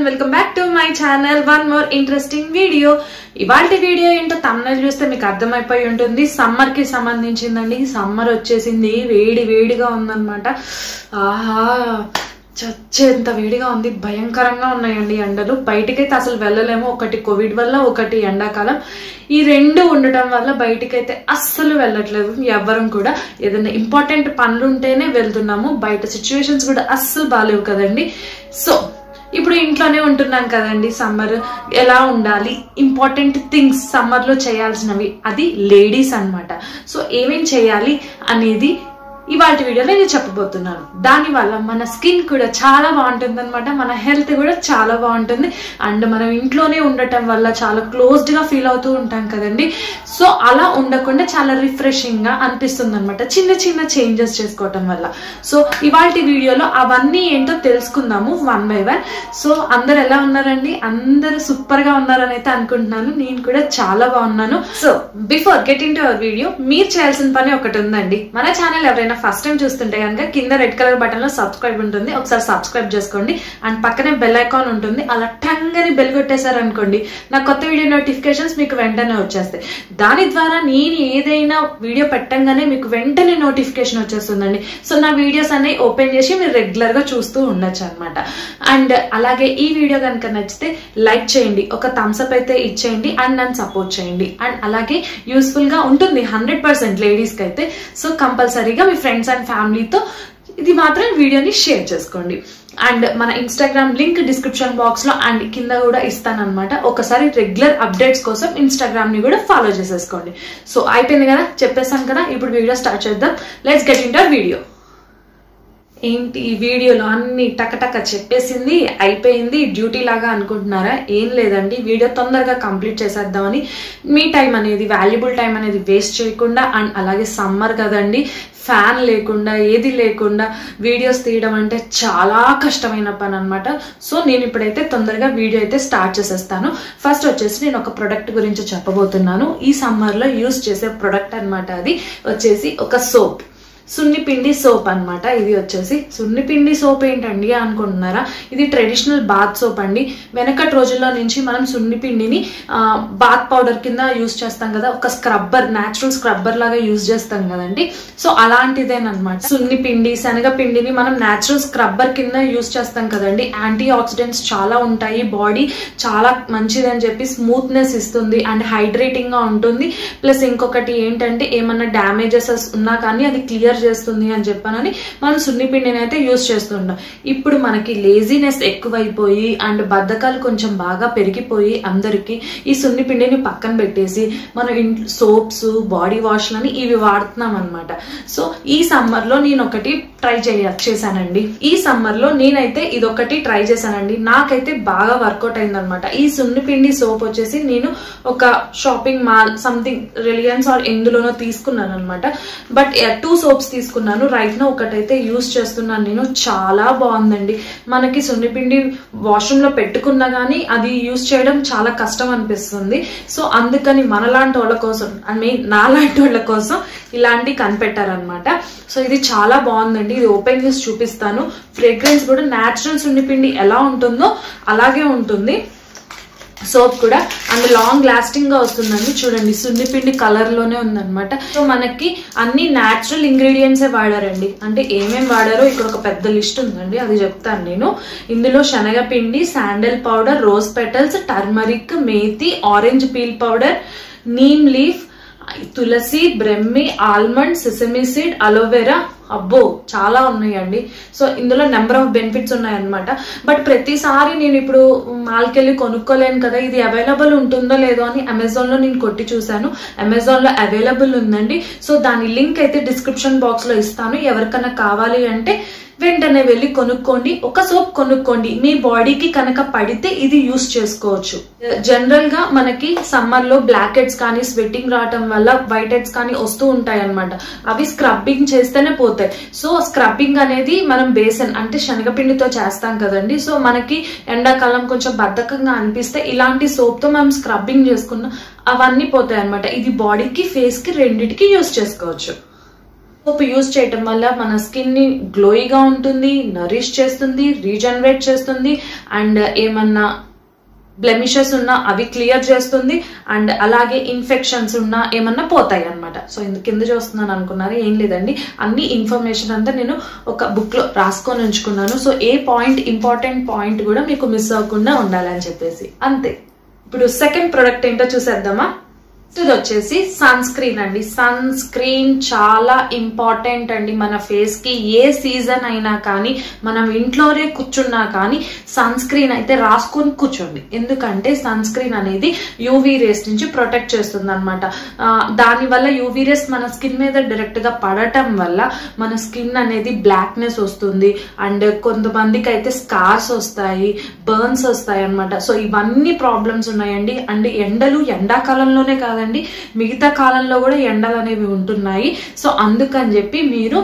and welcome back to my channel one more interesting video ఇవాళ video ఏంటో తమిళ చూస్తే మీకు అర్థమైపోయి ఉంటుంది సమ్మర్ కి సంబంధించిందండి సమ్మర్ వచ్చేసింది వేడి వేడిగా ఉందన్నమాట ఆహా చచ్చేంత వేడిగా ఉంది భయంకరంగా ఉన్నాయండి ఎండలు బయటికైతే అసలు వెళ్ళలేము ఒకటి కోవిడ్ వల్ల ఒకటి ఎండాకాలం ఈ రెండు ఉండటం వల్ల బయటికైతే అస్సలు వెళ్ళట్లేదు ఎవ్వరం కూడా ఏదైనా ఇంపార్టెంట్ పనులు ఉంటేనే వెళ్తున్నాము బయట సిచ్యువేషన్స్ కూడా అస్సలు బాగాలేవు కదండి సో ఇప్పుడు ఇంట్లోనే ఉంటున్నాం కదండి సమ్మర్ ఎలా ఉండాలి ఇంపార్టెంట్ థింగ్స్ సమ్మర్లో చేయాల్సినవి అది లేడీస్ అన్నమాట సో ఏమేం చేయాలి అనేది ఇవాళ వీడియోలో నేను చెప్పబోతున్నాను దానివల్ల మన స్కిన్ కూడా చాలా బాగుంటుంది అనమాట మన హెల్త్ కూడా చాలా బాగుంటుంది అండ్ మనం ఇంట్లోనే ఉండటం వల్ల చాలా క్లోజ్డ్ గా ఫీల్ అవుతూ ఉంటాం కదండి సో అలా ఉండకుండా చాలా రిఫ్రెషింగ్ గా అనిపిస్తుంది అనమాట చిన్న చిన్న చేంజెస్ చేసుకోవటం వల్ల సో ఇవాళ వీడియోలో అవన్నీ ఏంటో తెలుసుకుందాము వన్ బై వన్ సో అందరు ఎలా ఉన్నారండి అందరు సూపర్ గా ఉన్నారని అయితే అనుకుంటున్నాను నేను కూడా చాలా బాగున్నాను so before get into our video మీరు చేయాల్సిన పని ఒకటి ఉందండి మన ఛానల్ ఎవరైనా ఫస్ట్ టైం చూస్తుంటే కనుక కింద రెడ్ కలర్ బటన్ లో సబ్స్క్రైబ్ ఉంటుంది ఒకసారి సబ్స్క్రైబ్ చేసుకోండి అండ్ పక్కనే బెల్ ఐకాన్ ఉంటుంది అలా టంగ్ అని బెల్ కొట్టేశారు అనుకోండి నా కొత్త వీడియో నోటిఫికేషన్స్ మీకు వెంటనే వచ్చేస్తాయి దాని ద్వారా నేను ఏదైనా వీడియో పెట్టంగానే మీకు వెంటనే నోటిఫికేషన్ వచ్చేస్తుందండి సో నా వీడియోస్ అనేవి ఓపెన్ చేసి మీరు రెగ్యులర్ గా చూస్తూ ఉండొచ్చు అనమాట అండ్ అలాగే ఈ వీడియో కనుక నచ్చితే లైక్ చేయండి ఒక థమ్స్అప్ అయితే ఇచ్చేయండి అండ్ నన్ను సపోర్ట్ చేయండి అండ్ అలాగే యూస్ఫుల్ గా ఉంటుంది హండ్రెడ్ పర్సెంట్ లేడీస్ కి అయితే సో కంపల్సరీగా మీ ఫ్రెండ్స్ అండ్ ఫ్యామిలీతో ఇది మాత్రం వీడియోని షేర్ చేసుకోండి అండ్ మన ఇన్స్టాగ్రామ్ లింక్ డిస్క్రిప్షన్ బాక్స్ లో అండ్ కింద కూడా ఇస్తానన్నమాట ఒకసారి రెగ్యులర్ అప్డేట్స్ కోసం ఇన్స్టాగ్రామ్ ని కూడా ఫాలో చేసేసుకోండి సో అయిపోయింది కదా చెప్పేసాను కదా ఇప్పుడు వీడియో స్టార్ట్ చేద్దాం లెట్స్ గెట్ ఇన్ వీడియో ఏంటి ఈ వీడియోలో అన్ని టకటక చెప్పేసింది అయిపోయింది డ్యూటీ లాగా అనుకుంటున్నారా ఏం లేదండి వీడియో తొందరగా కంప్లీట్ చేసేద్దామని మీ టైం అనేది వాల్యుబుల్ టైం అనేది వేస్ట్ చేయకుండా అండ్ అలాగే సమ్మర్ కదండి ఫ్యాన్ లేకుండా ఏది లేకుండా వీడియోస్ తీయడం అంటే చాలా కష్టమైన పని అనమాట సో నేను ఇప్పుడైతే తొందరగా వీడియో అయితే స్టార్ట్ చేసేస్తాను ఫస్ట్ వచ్చేసి నేను ఒక ప్రొడక్ట్ గురించి చెప్పబోతున్నాను ఈ సమ్మర్లో యూస్ చేసే ప్రొడక్ట్ అనమాట అది వచ్చేసి ఒక సోప్ సున్నిపిండి సోప్ అన్నమాట ఇది వచ్చేసి సున్నిపిండి సోప్ ఏంటండి అనుకుంటున్నారా ఇది ట్రెడిషనల్ బాత్ సోప్ అండి వెనకటి రోజుల్లో నుంచి మనం సున్నిపిండిని బాత్ పౌడర్ కింద యూస్ చేస్తాం కదా ఒక స్క్రబ్బర్ న్యాచురల్ స్క్రబ్బర్ లాగా యూస్ చేస్తాం కదండి సో అలాంటిదేనమాట సున్నిపిండి శనగపిండిని మనం న్యాచురల్ స్క్రబ్బర్ కింద యూస్ చేస్తాం కదండి యాంటీ ఆక్సిడెంట్స్ చాలా ఉంటాయి బాడీ చాలా మంచిదని చెప్పి స్మూత్నెస్ ఇస్తుంది అండ్ హైడ్రేటింగ్ గా ఉంటుంది ప్లస్ ఇంకొకటి ఏంటంటే ఏమన్నా డ్యామేజెస్ ఉన్నా కానీ అది క్లియర్ చేస్తుంది అని చెప్పానని మనం సున్నిపిండిని అయితే యూస్ చేస్తుంటాం ఇప్పుడు మనకి లేజినెస్ ఎక్కువైపోయి అండ్ బద్ధకాలు కొంచెం బాగా పెరిగిపోయి అందరికి ఈ సున్నిపిండిని పక్కన పెట్టేసి మనం ఇంట్లో సోప్స్ బాడీ వాష్లని ఇవి వాడుతున్నాం అనమాట సో ఈ సమ్మర్ లో నేను ఒకటి ట్రై చేయ చేశానండి ఈ సమ్మర్ లో నేనైతే ఇదొకటి ట్రై చేశానండి నాకైతే బాగా వర్కౌట్ అయిందనమాట ఈ సున్నిపిండి సోప్ వచ్చేసి నేను ఒక shopping mall something Reliance or ఎందులోనో తీసుకున్నాను అనమాట బట్ టూ సోప్స్ తీసుకున్నాను రైట్ నా ఒకటైతే యూస్ చేస్తున్నాను నేను చాలా బాగుందండి మనకి సున్నిపిండి వాష్రూమ్ లో పెట్టుకున్నా గానీ అది యూస్ చేయడం చాలా కష్టం అనిపిస్తుంది సో అందుకని మనలాంటి వాళ్ళ కోసం ఐ మీన్ నాలాంటి వాళ్ళ కోసం ఇలాంటి కనిపెట్టారనమాట సో ఇది చాలా బాగుందండి ఇది ఓపెన్ చేసి చూపిస్తాను ఫ్రేగ్రెన్స్ కూడా న్యాచురల్ సున్నిపిండి ఎలా ఉంటుందో అలాగే ఉంటుంది సోప్ కూడా అండ్ లాంగ్ లాస్టింగ్ గా వస్తుందండి చూడండి సున్నిపిండి కలర్ లోనే ఉందన్నమాట సో మనకి అన్ని న్యాచురల్ ఇంగ్రీడియంట్సే వాడారండి అంటే ఏమేం వాడారో ఇక్కడ ఒక పెద్ద లిస్ట్ ఉందండి అది చెప్తాను నేను ఇందులో శనగపిండి sandal powder rose petals turmeric methi orange peel powder neem leaf tulsi brahmi almond sesame seed aloe vera అబ్బో చాలా ఉన్నాయండి సో ఇందులో నెంబర్ ఆఫ్ బెనిఫిట్స్ ఉన్నాయన్నమాట బట్ ప్రతిసారి నేను ఇప్పుడు మాల్కి వెళ్ళి కొనుక్కోలేను కదా ఇది అవైలబుల్ ఉంటుందో లేదో అని అమెజాన్ లో నేను కొట్టి చూశాను అమెజాన్ లో అవైలబుల్ ఉందండి సో దాని లింక్ అయితే డిస్క్రిప్షన్ బాక్స్ లో ఇస్తాను ఎవరికైనా కావాలి అంటే వెంటనే వెళ్ళి కొనుక్కోండి ఒక సోప్ కొనుక్కోండి మీ బాడీకి కనుక పడితే ఇది యూస్ చేసుకోవచ్చు జనరల్ గా మనకి సమ్మర్ లో బ్లాక్ హెడ్స్ కానీ స్వెట్టింగ్ రావటం వల్ల వైట్ హెడ్స్ కానీ వస్తూ ఉంటాయి అనమాట అవి స్క్రబ్బింగ్ చేస్తేనే పోతాయి సో స్క్రబ్బింగ్ అనేది మనం బేసన్ అంటే శనగపిండితో చేస్తాం కదండి సో మనకి ఎండాకాలం కొంచెం బద్ధకంగా అనిపిస్తే ఇలాంటి సోప్ తో మనం స్క్రబ్బింగ్ చేసుకున్న అవన్నీ పోతాయి అనమాట ఇది బాడీకి ఫేస్ కి రెండిటికి యూస్ చేసుకోవచ్చు సోప్ యూజ్ చేయటం వల్ల మన స్కిన్ ని గ్లోయిగా ఉంటుంది నరిష్ చేస్తుంది రీజనరేట్ చేస్తుంది అండ్ ఏమన్నా బ్లెమిషెస్ ఉన్నా అవి క్లియర్ చేస్తుంది అండ్ అలాగే ఇన్ఫెక్షన్స్ ఉన్నా ఏమన్నా పోతాయి అనమాట సో ఇందుకు కింద చూస్తున్నాను అనుకున్నారు ఏం లేదండి అన్ని ఇన్ఫర్మేషన్ అంతా నేను ఒక బుక్ లో రాసుకొని ఉంచుకున్నాను సో ఏ పాయింట్ ఇంపార్టెంట్ పాయింట్ కూడా మీకు మిస్ అవ్వకుండా ఉండాలని చెప్పేసి అంతే ఇప్పుడు సెకండ్ ప్రొడక్ట్ ఏంటో చూసేద్దామా ఇది వచ్చేసి సన్ స్క్రీన్ అండి సన్ స్క్రీన్ చాలా ఇంపార్టెంట్ అండి మన ఫేస్ కి ఏ సీజన్ అయినా కానీ మనం ఇంట్లోనే కూర్చున్నా కానీ సన్ స్క్రీన్ అయితే రాసుకొని కూర్చోండి ఎందుకంటే సన్ స్క్రీన్ అనేది యూవీ రేస్ నుంచి ప్రొటెక్ట్ చేస్తుంది అనమాట దాని వల్ల యూవీ రేస్ మన స్కిన్ మీద డైరెక్ట్ గా పడటం వల్ల మన స్కిన్ అనేది బ్లాక్నెస్ వస్తుంది అండ్ కొంతమందికి అయితే స్కార్స్ వస్తాయి బర్న్స్ వస్తాయి అనమాట సో ఇవన్నీ ప్రాబ్లమ్స్ ఉన్నాయండి అండ్ ఎండలు ఎండాకాలంలోనే కాదండి మిగతా కాలంలో కూడా ఎండలు అనేవి ఉంటున్నాయి సో అందుకని చెప్పి మీరు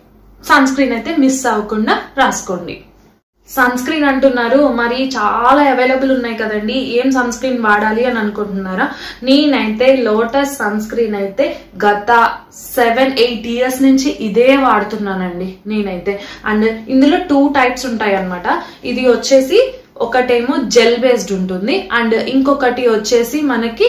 సన్ స్క్రీన్ అయితే మిస్ అవ్వకుండా రాసుకోండి సన్ స్క్రీన్ అంటున్నారు మరి చాలా అవైలబుల్ ఉన్నాయి కదండి ఏం సన్ స్క్రీన్ వాడాలి అని అనుకుంటున్నారా నేనైతే లోటస్ సన్ స్క్రీన్ అయితే గత సెవెన్ ఎయిట్ ఇయర్స్ నుంచి ఇదే వాడుతున్నానండి నేనైతే అండ్ ఇందులో టూ టైప్స్ ఉంటాయి అనమాట ఇది వచ్చేసి ఒకటేమో జెల్ బేస్డ్ ఉంటుంది అండ్ ఇంకొకటి వచ్చేసి మనకి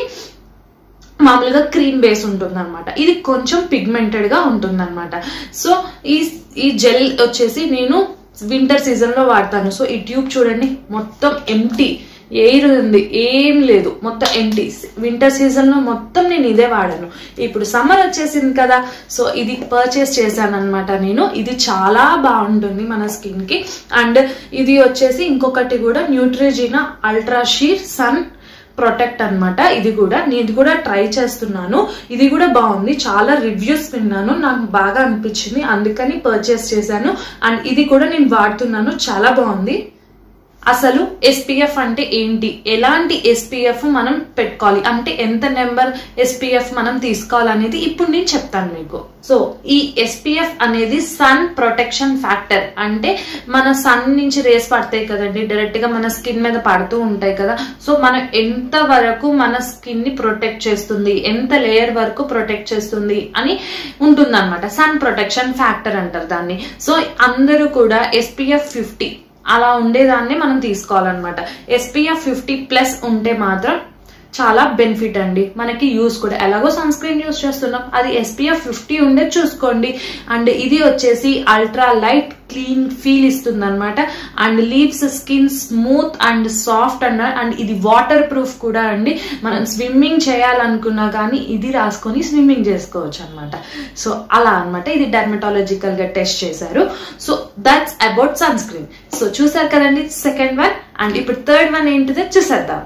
మామూలుగా క్రీమ్ బేస్ ఉంటుంది అనమాట ఇది కొంచెం పిగ్మెంటెడ్ గా ఉంటుంది అనమాట సో ఈ ఈ జెల్ వచ్చేసి నేను వింటర్ సీజన్ లో వాడతాను సో ఈ ట్యూబ్ చూడండి మొత్తం ఎంటీ ఎయిర్ ఉంది ఏం లేదు మొత్తం ఎంటీ వింటర్ సీజన్ లో మొత్తం నేను ఇదే వాడాను ఇప్పుడు సమ్మర్ వచ్చేసింది కదా సో ఇది పర్చేస్ చేశాను అనమాట నేను ఇది చాలా బాగుంటుంది మన స్కిన్ కి అండ్ ఇది వచ్చేసి ఇంకొకటి కూడా Neutrogena ultra sheer sun protect అన్నమాట ఇది కూడా నేను ఇది కూడా ట్రై చేస్తున్నాను ఇది కూడా బాగుంది చాలా రివ్యూస్ విన్నాను నాకు బాగా అనిపించింది అందుకని పర్చేస్ చేశాను అండ్ ఇది కూడా నేను వాడుతున్నాను చాలా బాగుంది అసలు ఎస్పీఎఫ్ అంటే ఏంటి ఎలాంటి ఎస్పీఎఫ్ మనం పెట్టుకోవాలి అంటే ఎంత నెంబర్ ఎస్పీఎఫ్ మనం తీసుకోవాలనేది ఇప్పుడు నేను చెప్తాను మీకు సో ఈ ఎస్పీఎఫ్ అనేది సన్ ప్రొటెక్షన్ ఫ్యాక్టర్ అంటే మన సన్ నుంచి రేస్ పడతాయి కదండి డైరెక్ట్ గా మన స్కిన్ మీద పడుతూ ఉంటాయి కదా సో మనం ఎంత వరకు మన స్కిన్ ని ప్రొటెక్ట్ చేస్తుంది ఎంత లేయర్ వరకు ప్రొటెక్ట్ చేస్తుంది అని ఉంటుందన్నమాట సన్ ప్రొటెక్షన్ ఫ్యాక్టర్ అంటారు దాన్ని సో అందరూ కూడా ఎస్పీఎఫ్ ఫిఫ్టీ అలా ఉండేదాన్ని మనం తీసుకోవాలన్నమాట ఎస్పీఎఫ్ ఫిఫ్టీ ప్లస్ ఉంటే మాత్రం చాలా బెనిఫిట్ అండి మనకి యూస్ కూడా ఎలాగో సన్ స్క్రీన్ యూస్ చేస్తున్నాం అది ఎస్పీఎఫ్ ఫిఫ్టీ ఉండే చూసుకోండి అండ్ ఇది వచ్చేసి అల్ట్రా లైట్ క్లీన్ ఫీల్ ఇస్తుంది అనమాట and leaves skin smooth and soft and and ఇది వాటర్ ప్రూఫ్ కూడా అండి మనం స్విమ్మింగ్ చేయాలనుకున్నా కానీ ఇది రాసుకొని స్విమ్మింగ్ చేసుకోవచ్చు అనమాట సో అలా అనమాట ఇది డర్మటాలజికల్ గా టెస్ట్ చేశారు so that's about sunscreen so చూసారు కదండి సెకండ్ వన్ అండ్ ఇప్పుడు థర్డ్ వన్ ఏంటిదో చూసేద్దాం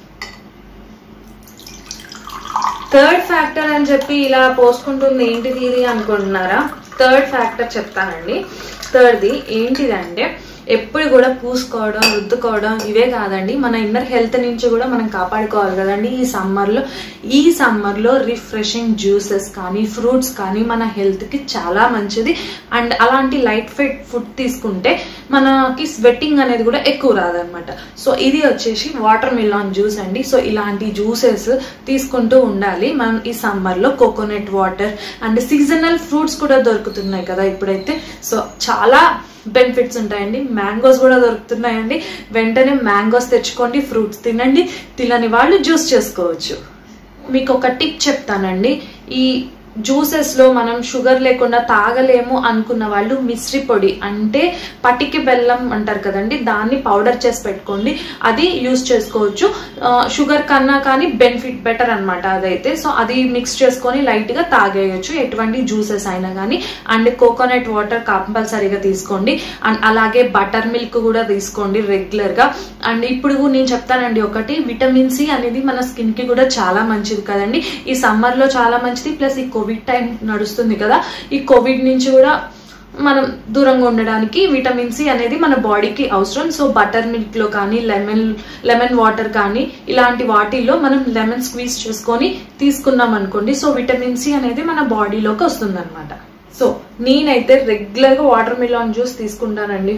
థర్డ్ ఫ్యాక్టర్ అని చెప్పి ఇలా పోసుకుంటుంది ఏంటిది ఇది అనుకుంటున్నారా థర్డ్ ఫ్యాక్టర్ చెప్తానండి థర్డ్ది ఏంటిదంటే ఎప్పుడు కూడా పూసుకోవడం రుద్దుకోవడం ఇవే కాదండి మన ఇన్నర్ హెల్త్ నుంచి కూడా మనం కాపాడుకోవాలి కదండి ఈ సమ్మర్లో ఈ సమ్మర్లో రిఫ్రెషింగ్ జ్యూసెస్ కానీ ఫ్రూట్స్ కానీ మన హెల్త్కి చాలా మంచిది అండ్ అలాంటి లైట్ ఫెట్ ఫుడ్ తీసుకుంటే మనకి స్వెట్టింగ్ అనేది కూడా ఎక్కువ రాదనమాట సో ఇది వచ్చేసి వాటర్ మిలాన్ జ్యూస్ అండి సో ఇలాంటి జ్యూసెస్ తీసుకుంటూ ఉండాలి మనం ఈ సమ్మర్లో coconut water and seasonal fruits కూడా దొరుకుతున్నాయి కదా ఇప్పుడైతే సో చాలా బెనిఫిట్స్ ఉంటాయండి మ్యాంగోస్ కూడా దొరుకుతున్నాయండి వెంటనే మ్యాంగోస్ తెచ్చుకోండి ఫ్రూట్స్ తినండి తినని వాళ్ళు జ్యూస్ చేసుకోవచ్చు మీకు ఒక టిప్ చెప్తానండి ఈ జ్యూసెస్ లో మనం షుగర్ లేకుండా తాగలేము అనుకున్న వాళ్ళు మిశ్రి పొడి అంటే పటికి బెల్లం అంటారు కదండి దాన్ని పౌడర్ చేసి పెట్టుకోండి అది యూస్ చేసుకోవచ్చు షుగర్ కన్నా కానీ బెనిఫిట్ బెటర్ అనమాట అదైతే సో అది మిక్స్ చేసుకొని లైట్ గా తాగేయచ్చు ఎటువంటి జ్యూసెస్ అయినా కానీ అండ్ కోకోనట్ వాటర్ కంపల్సరీగా తీసుకోండి అండ్ అలాగే బటర్ మిల్క్ కూడా తీసుకోండి రెగ్యులర్ గా అండ్ ఇప్పుడు నేను చెప్తానండి ఒకటి విటమిన్ సి అనేది మన స్కిన్ కి కూడా చాలా మంచిది కదండి ఈ సమ్మర్ లో చాలా మంచిది ప్లస్ ఈ కోవిడ్ టైం నడుస్తుంది కదా ఈ కోవిడ్ నుంచి కూడా మనం దూరంగా ఉండడానికి విటమిన్ సి అనేది మన బాడీకి అవసరం సో బటర్ మిల్క్ లో కానీ లెమన్ లెమన్ వాటర్ కానీ ఇలాంటి వాటిల్లో మనం లెమన్ స్క్వీజ్ చేసుకొని తీసుకున్నాం అనుకోండి సో విటమిన్ సి అనేది మన బాడీలోకి వస్తుంది అనమాట సో నేనైతే రెగ్యులర్ గా వాటర్ మిలాన్ జ్యూస్ తీసుకుంటానండి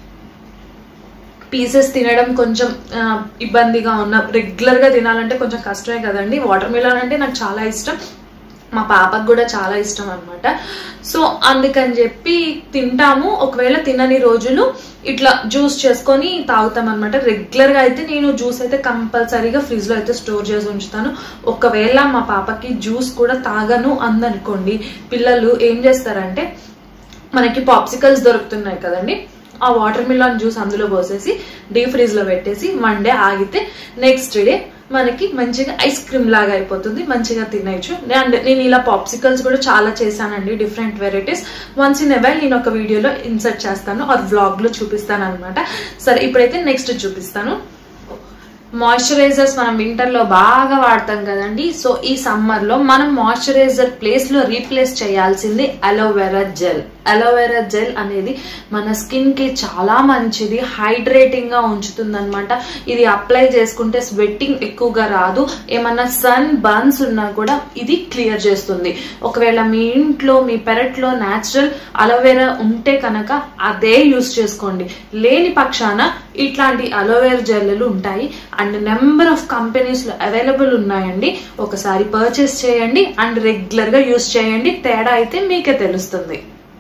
పీసెస్ తినడం కొంచెం ఆ, ఇబ్బందిగా ఉన్న రెగ్యులర్ గా తినాలంటే కొంచెం కష్టమే కదండి వాటర్ మిలాన్ అంటే నాకు చాలా ఇష్టం మా పాపకు కూడా చాలా ఇష్టం అనమాట సో అందుకని చెప్పి తింటాము ఒకవేళ తినని రోజులు ఇట్లా జ్యూస్ చేసుకొని తాగుతాం అనమాట రెగ్యులర్ గా అయితే నేను జ్యూస్ అయితే కంపల్సరీగా ఫ్రిడ్జ్ లో అయితే స్టోర్ చేసి ఉంచుతాను ఒకవేళ మా పాపకి జ్యూస్ కూడా తాగను అందనుకోండి పిల్లలు ఏం చేస్తారంటే మనకి పాప్సికల్స్ దొరుకుతున్నాయి కదండి ఆ వాటర్ మిలాన్ జ్యూస్ అందులో పోసేసి డీప్ ఫ్రీజ్ లో పెట్టేసి వన్ డే ఆగితే నెక్స్ట్ డే మనకి మంచిగా ఐస్ క్రీమ్ లాగా అయిపోతుంది మంచిగా తినచ్చు అండ్ నేను ఇలా పాప్సికల్స్ కూడా చాలా చేశానండి different varieties once in a while నేను ఒక వీడియోలో ఇన్సర్ట్ చేస్తాను ఆ వ్లాగ్ లో చూపిస్తాను అనమాట సరే ఇప్పుడైతే నెక్స్ట్ చూపిస్తాను మాయిశ్చరైజర్స్ మనం వింటర్ లో బాగా వాడతాం కదండి సో ఈ సమ్మర్ లో మనం మాయిశ్చరైజర్ ప్లేస్ లో రీప్లేస్ చేయాల్సింది అలోవెరా జెల్ అలోవెరా జెల్ అనేది మన స్కిన్ కి చాలా మంచిది హైడ్రేటింగ్ గా ఉంచుతుంది అనమాట ఇది అప్లై చేసుకుంటే స్వెట్టింగ్ ఎక్కువగా రాదు ఏమన్నా సన్ బర్న్స్ ఉన్నా కూడా ఇది క్లియర్ చేస్తుంది ఒకవేళ మీ ఇంట్లో మీ పెరట్లో న్యాచురల్ అలోవెరా ఉంటే కనుక అదే యూస్ చేసుకోండి లేని పక్షాన ఇట్లాంటి అలోవెరా జెల్లు ఉంటాయి అండ్ నెంబర్ ఆఫ్ కంపెనీస్ లో అవైలబుల్ ఉన్నాయండి ఒకసారి పర్చేస్ చేయండి అండ్ రెగ్యులర్ గా యూస్ చేయండి తేడా అయితే మీకే తెలుస్తుంది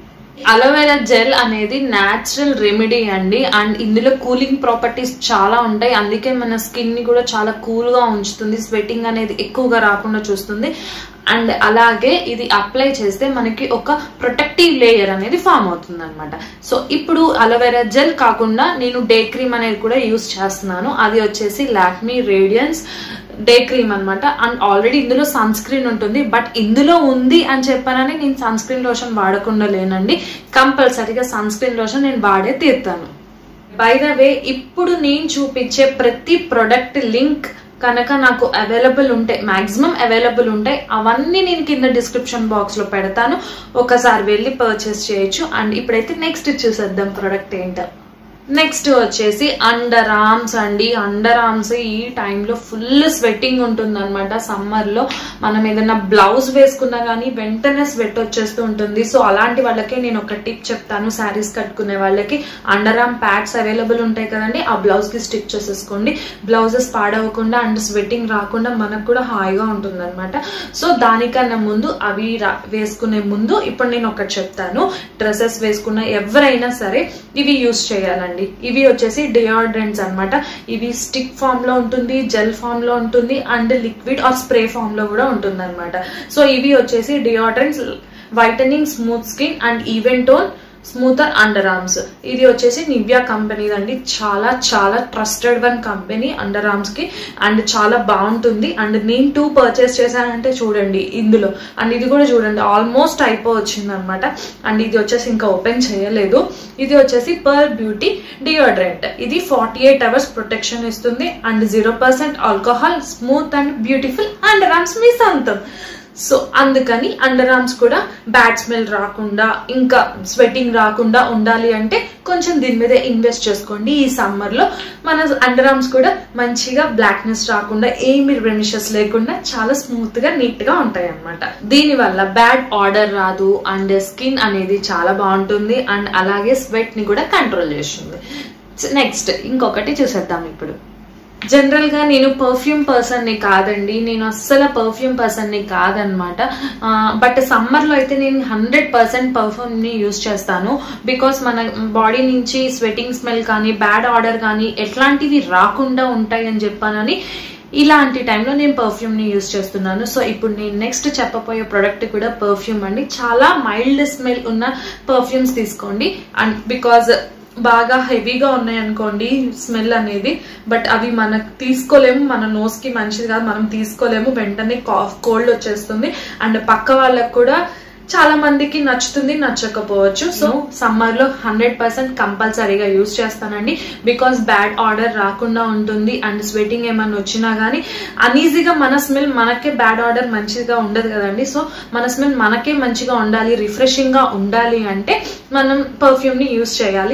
అలోవెరా జెల్ అనేది న్యాచురల్ రెమెడీ అండి అండ్ ఇందులో కూలింగ్ ప్రాపర్టీస్ చాలా ఉంటాయి అందుకే మన స్కిన్ ని కూడా చాలా కూల్ గా ఉంచుతుంది స్వెట్టింగ్ అనేది ఎక్కువగా రాకుండా చూస్తుంది అండ్ అలాగే ఇది అప్లై చేస్తే మనకి ఒక ప్రొటెక్టివ్ లేయర్ అనేది ఫామ్ అవుతుంది అనమాట సో ఇప్పుడు అలోవెరా జెల్ కాకుండా నేను డే క్రీమ్ అనేది కూడా యూస్ చేస్తున్నాను అది వచ్చేసి లాక్మీ రేడియన్స్ డే క్రీమ్ అనమాట అండ్ ఆల్రెడీ ఇందులో సన్ స్క్రీన్ ఉంటుంది బట్ ఇందులో ఉంది అని చెప్పానని నేను సన్ స్క్రీన్ లోషన్ వాడకుండా లేనండి కంపల్సరీగా సన్ స్క్రీన్ లోషన్ నేను వాడే తీరుతాను బై ద వే ఇప్పుడు నేను చూపించే ప్రతి ప్రొడక్ట్ లింక్ కనుక నాకు అవైలబుల్ ఉంటాయి మాక్సిమం అవైలబుల్ ఉంటాయి అవన్నీ నేను కింద డిస్క్రిప్షన్ బాక్స్ లో పెడతాను ఒకసారి వెళ్ళి పర్చేస్ చేయొచ్చు అండ్ ఇప్పుడైతే నెక్స్ట్ చూసేద్దాం ప్రొడక్ట్ ఏంటో నెక్స్ట్ వచ్చేసి అండర్ ఆర్మ్స్ అండి అండర్ ఆర్మ్స్ ఈ టైంలో ఫుల్ స్వెట్టింగ్ ఉంటుంది అనమాట సమ్మర్ లో మనం ఏదైనా బ్లౌజ్ వేసుకున్నా గానీ వెంటనే స్వెట్ వచ్చేస్తూ ఉంటుంది సో అలాంటి వాళ్ళకి నేను ఒక టిప్ చెప్తాను శారీస్ కట్టుకునే వాళ్ళకి అండర్ ఆర్మ్ ప్యాడ్స్ అవైలబుల్ ఉంటాయి కదండి ఆ బ్లౌజ్ కి స్టిక్ చేసేసుకోండి బ్లౌజెస్ పాడవకుండా అండ్ స్వెట్టింగ్ రాకుండా మనకు కూడా హాయిగా ఉంటుంది అనమాట సో దానికన్నా ముందు అవి రా- వేసుకునే ముందు ఇప్పుడు నేను ఒకటి చెప్తాను డ్రెస్సెస్ వేసుకున్న ఎవరైనా సరే ఇవి యూస్ చేయాలండి ఇవి వచ్చేసి డియోడ్రెంట్స్ అన్నమాట ఇవి స్టిక్ ఫామ్ లో ఉంటుంది జెల్ ఫామ్ లో ఉంటుంది and liquid or spray form లో కూడా ఉంటుంది అనమాట సో ఇవి వచ్చేసి deodorants whitening smooth skin and even tone smoother underarms ఇది వచ్చేసి నివ్యా కంపెనీ అండి చాలా చాలా trusted one company underarms కి అండ్ చాలా బాగుంటుంది అండ్ నేను టూ పర్చేస్ చేశానంటే చూడండి ఇందులో అండ్ ఇది కూడా చూడండి ఆల్మోస్ట్ అయిపోవచ్చింది అనమాట అండ్ ఇది వచ్చేసి ఇంకా ఓపెన్ చేయలేదు ఇది వచ్చేసి పర్ బ్యూటీ డియోడ్రెంట్ ఇది ఫార్టీ ఎయిట్ అవర్స్ ప్రొటెక్షన్ ఇస్తుంది and zero percent alcohol smooth and beautiful underarms మీ సొంతం సో అందుకని అండర్ ఆర్మ్స్ కూడా బ్యాడ్ స్మెల్ రాకుండా ఇంకా స్వెట్టింగ్ రాకుండా ఉండాలి అంటే కొంచెం దీని మీద ఇన్వెస్ట్ చేసుకోండి ఈ సమ్మర్ లో మన అండర్ ఆర్మ్స్ కూడా మంచిగా బ్లాక్నెస్ రాకుండా ఏమి రెమిషస్ లేకుండా చాలా స్మూత్ గా నీట్ గా ఉంటాయి అనమాట దీని వల్ల బ్యాడ్ ఆర్డర్ రాదు అండ్ స్కిన్ అనేది చాలా బాగుంటుంది అండ్ అలాగే స్వెట్ ని కూడా కంట్రోల్ చేస్తుంది నెక్స్ట్ ఇంకొకటి చూసేద్దాం ఇప్పుడు జనరల్ గా నేను పర్ఫ్యూమ్ పర్సన్ ని కాదండి నేను అస్సలు పర్ఫ్యూమ్ పర్సన్ ని కాదనమాట బట్ సమ్మర్ లో అయితే నేను హండ్రెడ్ పర్సెంట్ పర్ఫ్యూమ్ ని యూజ్ చేస్తాను బికాస్ మన బాడీ నుంచి స్వెటింగ్ స్మెల్ కానీ బ్యాడ్ ఆర్డర్ కానీ ఎట్లాంటివి రాకుండా ఉంటాయి అని చెప్పానని ఇలాంటి టైంలో నేను పర్ఫ్యూమ్ ని యూజ్ చేస్తున్నాను సో ఇప్పుడు నేను నెక్స్ట్ చెప్పబోయే ప్రొడక్ట్ కూడా పర్ఫ్యూమ్ అండి చాలా మైల్డ్ స్మెల్ ఉన్న పర్ఫ్యూమ్స్ తీసుకోండి అండ్ బికాజ్ బాగా హెవీగా ఉన్నాయి అనుకోండి స్మెల్ అనేది బట్ అవి మనకు తీసుకోలేము మన నోస్ కి మంచిది కాదు మనం తీసుకోలేము వెంటనే కాఫ్ కోల్డ్ వచ్చేస్తుంది అండ్ పక్క వాళ్ళకు కూడా చాలా మందికి నచ్చుతుంది నచ్చకపోవచ్చు సో సమ్మర్ లో హండ్రెడ్ పర్సెంట్ కంపల్సరీగా యూజ్ చేస్తానండి బికాస్ బ్యాడ్ ఆర్డర్ రాకుండా ఉంటుంది అండ్ స్వెటింగ్ ఏమైనా వచ్చినా గానీ అనీజీగా మన స్మెల్ మనకే బ్యాడ్ ఆర్డర్ మంచిగా ఉండదు కదండి సో మన స్మెల్ మనకే మంచిగా ఉండాలి రిఫ్రెషింగ్ గా ఉండాలి అంటే మనం పర్ఫ్యూమ్ ని యూజ్ చేయాలి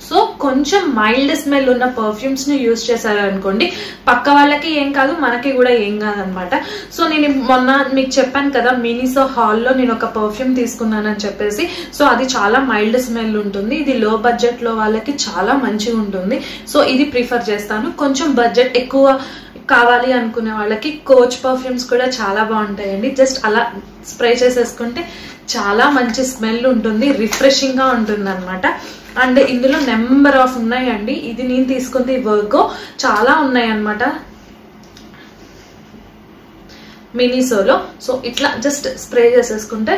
సో కొంచెం మైల్డ్ స్మెల్ ఉన్న పర్ఫ్యూమ్స్ ని యూజ్ చేశారనుకోండి పక్క వాళ్ళకి ఏం కాదు మనకి కూడా ఏం కాదనమాట సో నేను మొన్న మీకు చెప్పాను కదా మినీసో హాల్లో నేను ఒక పర్ఫ్యూమ్ తీసుకున్నానని చెప్పేసి సో అది చాలా మైల్డ్ స్మెల్ ఉంటుంది ఇది లో బడ్జెట్ లో వాళ్ళకి చాలా మంచిగా ఉంటుంది సో ఇది ప్రిఫర్ చేస్తాను కొంచెం బడ్జెట్ ఎక్కువ కావాలి అనుకునే వాళ్ళకి కోచ్ పర్ఫ్యూమ్స్ కూడా చాలా బాగుంటాయండి జస్ట్ అలా స్ప్రే చేసేసుకుంటే చాలా మంచి స్మెల్ ఉంటుంది రిఫ్రెషింగ్ గా ఉంటుంది అనమాట అండ్ ఇందులో నెంబర్ ఆఫ్ ఉన్నాయండి ఇది నేను తీసుకుంది వర్గో చాలా ఉన్నాయి అనమాట మినీసోలో సో ఇట్లా జస్ట్ స్ప్రే చేసేసుకుంటే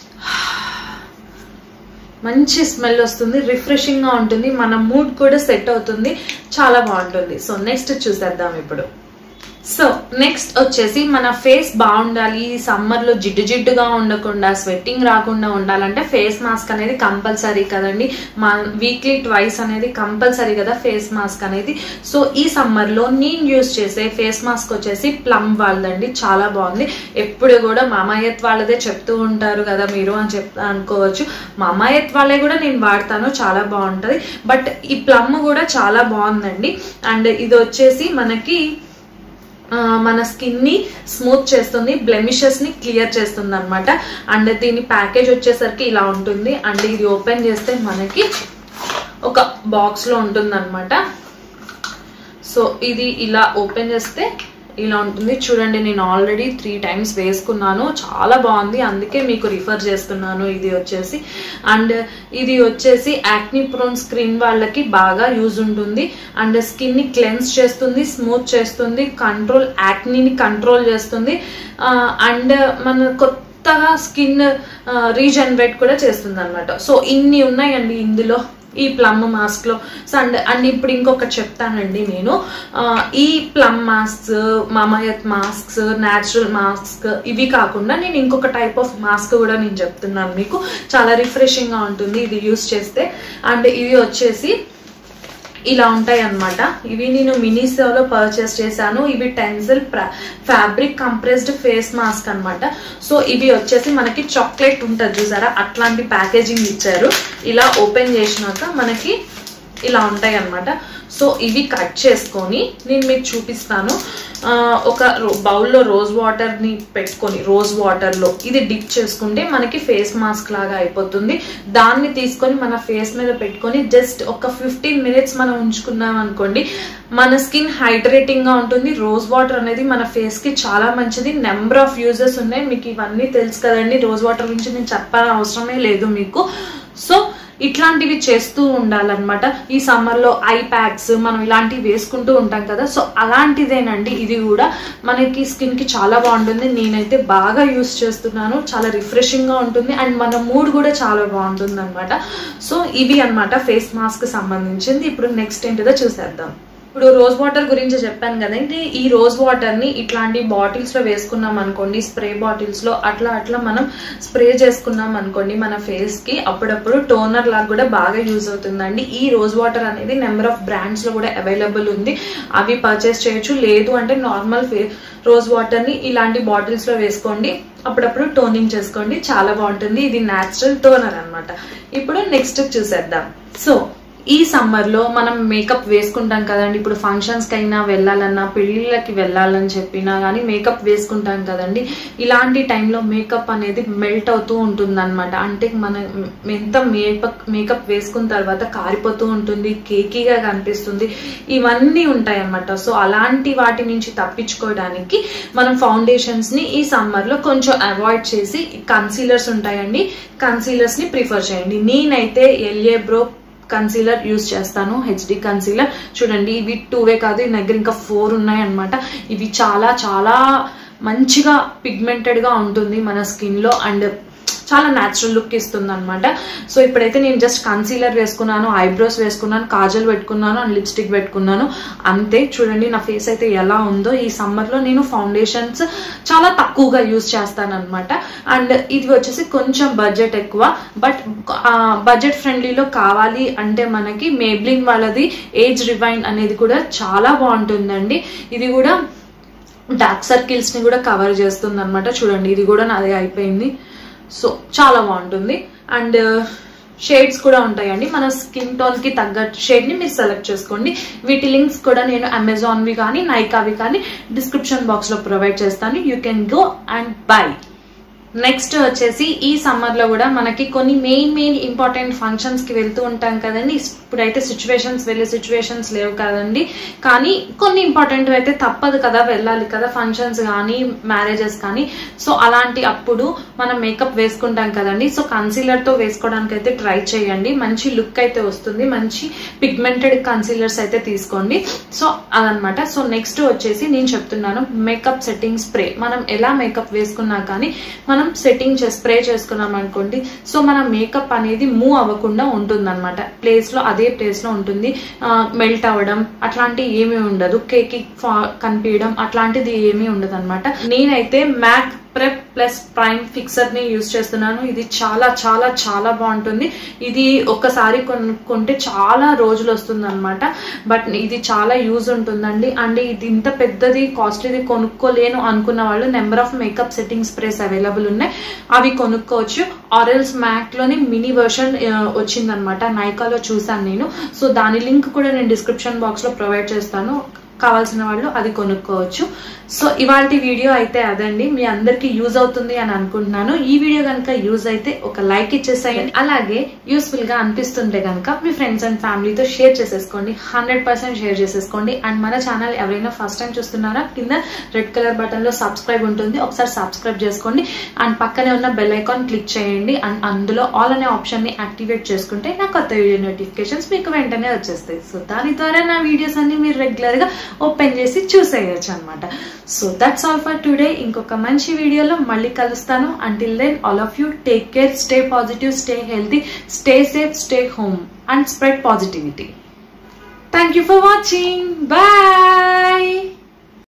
మంచి స్మెల్ వస్తుంది రిఫ్రెషింగ్ గా ఉంటుంది మన మూడ్ కూడా సెట్ అవుతుంది చాలా బాగుంటుంది సో నెక్స్ట్ చూసేద్దాం ఇప్పుడు సో నెక్స్ట్ వచ్చేసి మన ఫేస్ బాగుండాలి సమ్మర్ లో జిడ్డు జిడ్డుగా ఉండకుండా స్వెట్టింగ్ రాకుండా ఉండాలంటే ఫేస్ మాస్క్ అనేది కంపల్సరీ కదండి మా వీక్లీ ట్వైస్ అనేది కంపల్సరీ కదా ఫేస్ మాస్క్ అనేది సో ఈ సమ్మర్ లో నేను యూస్ చేసే ఫేస్ మాస్క్ వచ్చేసి ప్లమ్ వాళ్ళదండి చాలా బాగుంది ఎప్పుడు కూడా మామాయత్ వాళ్ళదే చెప్తూ ఉంటారు కదా మీరు అని చెప్ అనుకోవచ్చు మామాయత్ వాళ్ళే కూడా నేను వాడతాను చాలా బాగుంటది బట్ ఈ ప్లమ్ కూడా చాలా బాగుందండి అండ్ ఇది వచ్చేసి మనకి ఆ, మన స్కిన్ ని స్మూత్ చేస్తుంది బ్లెమిషెస్ ని క్లియర్ చేస్తుంది అనమాట అండ్ దీని ప్యాకేజ్ వచ్చేసరికి ఇలా ఉంటుంది అండ్ ఇది ఓపెన్ చేస్తే మనకి ఒక బాక్స్ లో ఉంటుంది అనమాట సో ఇది ఇలా ఓపెన్ చేస్తే ఇలా ఉంటుంది చూడండి నేను ఆల్రెడీ త్రీ టైమ్స్ వేసుకున్నాను చాలా బాగుంది అందుకే మీకు రిఫర్ చేస్తున్నాను ఇది వచ్చేసి అండ్ ఇది వచ్చేసి యాక్ని ప్రోన్ స్క్రీన్ వాళ్ళకి బాగా యూజ్ ఉంటుంది అండ్ స్కిన్ ని క్లెన్స్ చేస్తుంది స్మూత్ చేస్తుంది కంట్రోల్ యాక్నీని కంట్రోల్ చేస్తుంది అండ్ మన కొత్తగా స్కిన్ రీజనరేట్ కూడా చేస్తుంది అనమాట సో ఇన్ని ఉన్నాయండి ఇందులో ఈ ప్లమ్ మాస్క్ లో సో అండ్ అండ్ ఇప్పుడు ఇంకొకటి చెప్తానండి నేను ఆ, ఈ Plum masks Mamaearth masks natural mask ఇవి కాకుండా నేను ఇంకొక టైప్ ఆఫ్ మాస్క్ కూడా నేను చెప్తున్నాను మీకు చాలా రిఫ్రెషింగ్ గా ఉంటుంది ఇది యూస్ చేస్తే అండ్ ఇవి వచ్చేసి ఇలా ఉంటాయి అన్నమాట ఇవి నేను మినీసోలో పర్చేస్ చేశాను ఇవి Tencel fabric compressed face mask అన్నమాట సో ఇవి వచ్చేసి మనకి చాక్లెట్ ఉంటుంది చూసారా అట్లాంటి ప్యాకేజింగ్ ఇచ్చారు ఇలా ఓపెన్ చేసినాక మనకి ఇలా ఉంటాయి అన్నమాట సో ఇవి కట్ చేసుకొని నేను మీకు చూపిస్తాను ఆ, ఒక బౌల్లో రోజ్ వాటర్ ని పెట్టుకొని రోజ్ వాటర్ లో ఇది డిప్ చేసుకుంటే మనకి ఫేస్ మాస్క్ లాగా అయిపోతుంది దాన్ని తీసుకొని మన ఫేస్ మీద పెట్టుకొని జస్ట్ ఒక ఫిఫ్టీన్ మినిట్స్ మనం ఉంచుకున్నాం అనుకోండి మన స్కిన్ హైడ్రేటింగ్ గా ఉంటుంది రోజ్ వాటర్ అనేది మన ఫేస్ కి చాలా మంచిది నెంబర్ ఆఫ్ యూజెస్ ఉన్నాయి మీకు ఇవన్నీ తెలుసు కదండి రోజ్ వాటర్ గురించి నేను చెప్పాలని అవసరమే లేదు మీకు సో ఇట్లాంటివి చేస్తూ ఉండాలన్నమాట ఈ సమ్మర్ లో ఐ ప్యాక్స్ మనం ఇలాంటివి వేసుకుంటూ ఉంటాం కదా సో అలాంటిదేనండి ఇది కూడా మనకి స్కిన్ కి చాలా బాగుంటుంది నేనైతే బాగా యూస్ చేస్తున్నాను చాలా రిఫ్రెషింగ్ గా ఉంటుంది అండ్ మన మూడ్ కూడా చాలా బాగుంటుంది అనమాట సో ఇవి అన్నమాట ఫేస్ మాస్క్ సంబంధించింది ఇప్పుడు నెక్స్ట్ ఏంటిదో చూసేద్దాం ఇప్పుడు రోజ్ వాటర్ గురించి చెప్పాను కదండి ఈ రోజ్ వాటర్ ని ఇట్లాంటి బాటిల్స్ లో వేసుకున్నాం అనుకోండి స్ప్రే బాటిల్స్ లో అట్లా అట్లా మనం స్ప్రే చేసుకున్నాం అనుకోండి మన ఫేస్ కి అప్పుడప్పుడు టోనర్ లాగా కూడా బాగా యూజ్ అవుతుందండి ఈ రోజ్ వాటర్ అనేది నెంబర్ ఆఫ్ బ్రాండ్స్ లో కూడా అవైలబుల్ ఉంది అవి పర్చేస్ చేయొచ్చు లేదు అంటే నార్మల్ ఫే రోజ్ వాటర్ ని ఇలాంటి బాటిల్స్ లో వేసుకోండి అప్పుడప్పుడు టోనింగ్ చేసుకోండి చాలా బాగుంటుంది ఇది న్యాచురల్ టోనర్ అన్నమాట ఇప్పుడు నెక్స్ట్ చూసేద్దాం సో ఈ సమ్మర్ లో మనం మేకప్ వేసుకుంటాం కదండి ఇప్పుడు ఫంక్షన్స్ కైనా వెళ్ళాలన్నా పెళ్లిళ్ళకి వెళ్ళాలని చెప్పినా కానీ మేకప్ వేసుకుంటాం కదండి ఇలాంటి టైంలో మేకప్ అనేది మెల్ట్ అవుతూ ఉంటుంది అనమాట అంటే మనం ఎంత మేకప్ మేకప్ వేసుకున్న తర్వాత కారిపోతూ ఉంటుంది కేకీగా కనిపిస్తుంది ఇవన్నీ ఉంటాయి అన్నమాట సో అలాంటి వాటి నుంచి తప్పించుకోవడానికి మనం ఫౌండేషన్స్ ని ఈ సమ్మర్ లో కొంచెం అవాయిడ్ చేసి కన్సీలర్స్ ఉంటాయండి కన్సీలర్స్ ని ప్రిఫర్ చేయండి నేనైతే ఎల్ఏ బ్రో కన్సీలర్ యూస్ చేస్తాను హెచ్డి కన్సీలర్ చూడండి ఇవి టూవే కాదు ఈ దగ్గర ఇంకా ఫోర్ ఉన్నాయి అనమాట ఇవి చాలా చాలా మంచిగా పిగ్మెంటెడ్ గా ఉంటుంది మన స్కిన్ లో అండ్ చాలా న్యాచురల్ లుక్ ఇస్తుంది అనమాట సో ఇప్పుడైతే నేను జస్ట్ కన్సీలర్ వేసుకున్నాను ఐబ్రోస్ వేసుకున్నాను కాజల్ పెట్టుకున్నాను అండ్ లిప్స్టిక్ పెట్టుకున్నాను అంతే చూడండి నా ఫేస్ అయితే ఎలా ఉందో ఈ సమ్మర్ లో నేను ఫౌండేషన్స్ చాలా తక్కువగా యూస్ చేస్తాను అనమాట అండ్ ఇది వచ్చేసి కొంచెం బడ్జెట్ ఎక్కువ బట్ బడ్జెట్ ఫ్రెండ్లీలో కావాలి అంటే మనకి మేబ్లిన్ వాళ్ళది ఏజ్ రివైన్ అనేది కూడా చాలా బాగుంటుందండి ఇది కూడా డార్క్ సర్కిల్స్ ని కూడా కవర్ చేస్తుంది అనమాట చూడండి ఇది కూడా నాది అయిపోయింది సో చాలా బాగుంటుంది అండ్ షేడ్స్ కూడా ఉంటాయండి మన స్కిన్ టోన్ కి తగ్గ షేడ్ ని మీరు సెలెక్ట్ చేసుకోండి వీటి లింక్స్ కూడా నేను అమెజాన్ వి కానీ నైకావి కానీ డిస్క్రిప్షన్ బాక్స్ లో ప్రొవైడ్ చేస్తాను you can go and buy next వచ్చేసి ఈ సమ్మర్ లో కూడా మనకి కొన్ని మెయిన్ మెయిన్ ఇంపార్టెంట్ ఫంక్షన్స్ కి వెళ్తూ ఉంటాం కదండి ఇప్పుడైతే సిచ్యువేషన్స్ వెళ్ళే సిచ్యువేషన్స్ లేవు కదండి కానీ కొన్ని ఇంపార్టెంట్ అయితే తప్పదు కదా వెళ్ళాలి కదా ఫంక్షన్స్ కానీ మ్యారేజెస్ కానీ సో అలాంటి అప్పుడు మనం మేకప్ వేసుకుంటాం కదండి సో కన్సీలర్ తో వేసుకోవడానికి అయితే ట్రై చేయండి మంచి లుక్ అయితే వస్తుంది మంచి పిగ్మెంటెడ్ కన్సీలర్స్ అయితే తీసుకోండి సో అదనమాట సో నెక్స్ట్ వచ్చేసి నేను చెప్తున్నాను మేకప్ సెట్టింగ్ స్ప్రే మనం ఎలా మేకప్ వేసుకున్నా కానీ మనం సెట్టింగ్ స్ప్రే చేసుకున్నాం అనుకోండి సో మన మేకప్ అనేది మూవ్ అవ్వకుండా ఉంటుంది అనమాట ప్లేస్ లో అదే ప్లేస్ లో ఉంటుంది మెల్ట్ అవ్వడం అట్లాంటివి ఏమీ ఉండదు కేక్ కనిపించడం అట్లాంటిది ఏమీ ఉండదు అనమాట నేనైతే MAC prep plus prime fixer ని యూజ్ చేస్తున్నాను ఇది చాలా చాలా చాలా బాగుంటుంది ఇది ఒక్కసారి కొనుక్కుంటే చాలా రోజులు వస్తుంది అనమాట బట్ ఇది చాలా యూజ్ ఉంటుందండి అండ్ ఇది ఇంత పెద్దది కాస్ట్లీది కొనుక్కోలేను అనుకున్న వాళ్ళు number of makeup setting sprays available ఉన్నాయి అవి కొనుక్కోవచ్చు ఆరెల్స్ మ్యాక్ లోని మినీ వర్షన్ వచ్చిందనమాట నైకాలో చూసాను నేను సో దాని లింక్ కూడా నేను డిస్క్రిప్షన్ బాక్స్ లో ప్రొవైడ్ చేస్తాను కావాల్సిన వాళ్ళు అది కొనుక్కోవచ్చు సో ఇవాళ వీడియో అయితే అదండి మీ అందరికి యూజ్ అవుతుంది అని అనుకుంటున్నాను ఈ వీడియో కనుక యూజ్ అయితే ఒక లైక్ ఇచ్చేసేయండి అలాగే యూస్ఫుల్ గా అనిపిస్తుంటే కనుక మీ ఫ్రెండ్స్ అండ్ ఫ్యామిలీతో షేర్ చేసేసుకోండి హండ్రెడ్ పర్సెంట్ షేర్ చేసేసుకోండి అండ్ మన ఛానల్ ఎవరైనా ఫస్ట్ టైం చూస్తున్నారా కింద రెడ్ కలర్ బటన్ లో సబ్స్క్రైబ్ ఉంటుంది ఒకసారి సబ్స్క్రైబ్ చేసుకోండి అండ్ పక్కనే ఉన్న బెల్ ఐకాన్ క్లిక్ చేయండి అండ్ అందులో ఆల్ అనే ఆప్షన్ ని యాక్టివేట్ చేసుకుంటే నా కొత్త వీడియో నోటిఫికేషన్స్ మీకు వెంటనే వచ్చేస్తాయి సో దాని ద్వారా నా వీడియోస్ అన్ని మీరు రెగ్యులర్ గా ఓపెన్ చేసి చూసేయచ్చు అనమాట so that's all for today ఇంకొక మంచి వీడియోలో మళ్ళీ కలుస్తాను until then all of you take care stay positive stay healthy stay safe stay home and spread positivity thank you for watching bye